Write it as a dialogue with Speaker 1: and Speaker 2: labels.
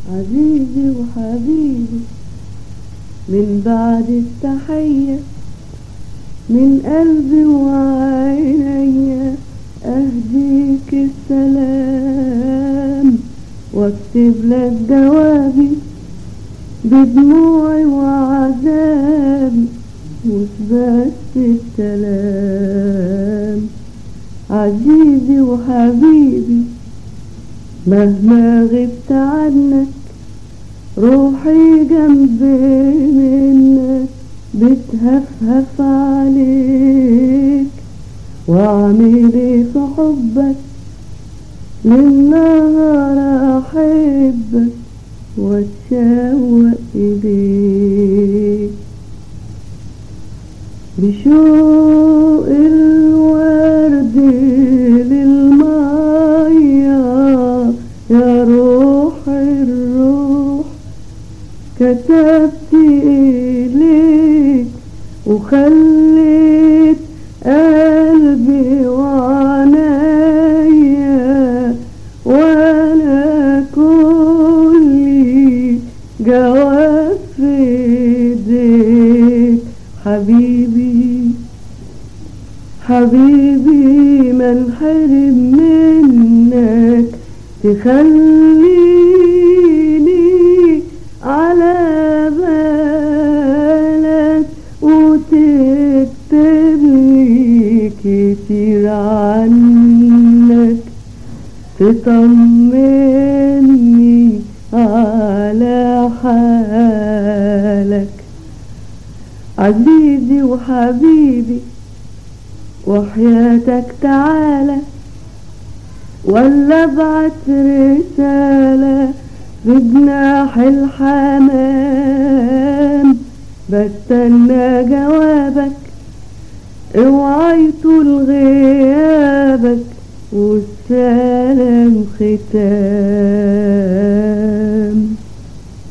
Speaker 1: عزيزي وحبيبي من بعد التحية من قلبي وعيني أهديك السلام واكتب لك جوابي بدموعي وعذابي مش بس السلام عزيزي وحبيبي مهما غبت عنك روحي جنبي منك بتهفهف عليك واعمل ايه في حبك للنهار احبك واتشوق اليك بشوق الورد للمية يا روح الروح كتبت إليك وخليت قلبي وعنايا وانا كلي جواب في ايديك حبيبي حبيبي ما انحرم منك تخليني على بالك وتكتب لي كتير عنك تطمني على حالك عزيزي وحبيبي وحياتك تعالى ولا ابعت رسالة بجناح الحمام بستنى جوابك اوعي طول غيابك والسلام ختام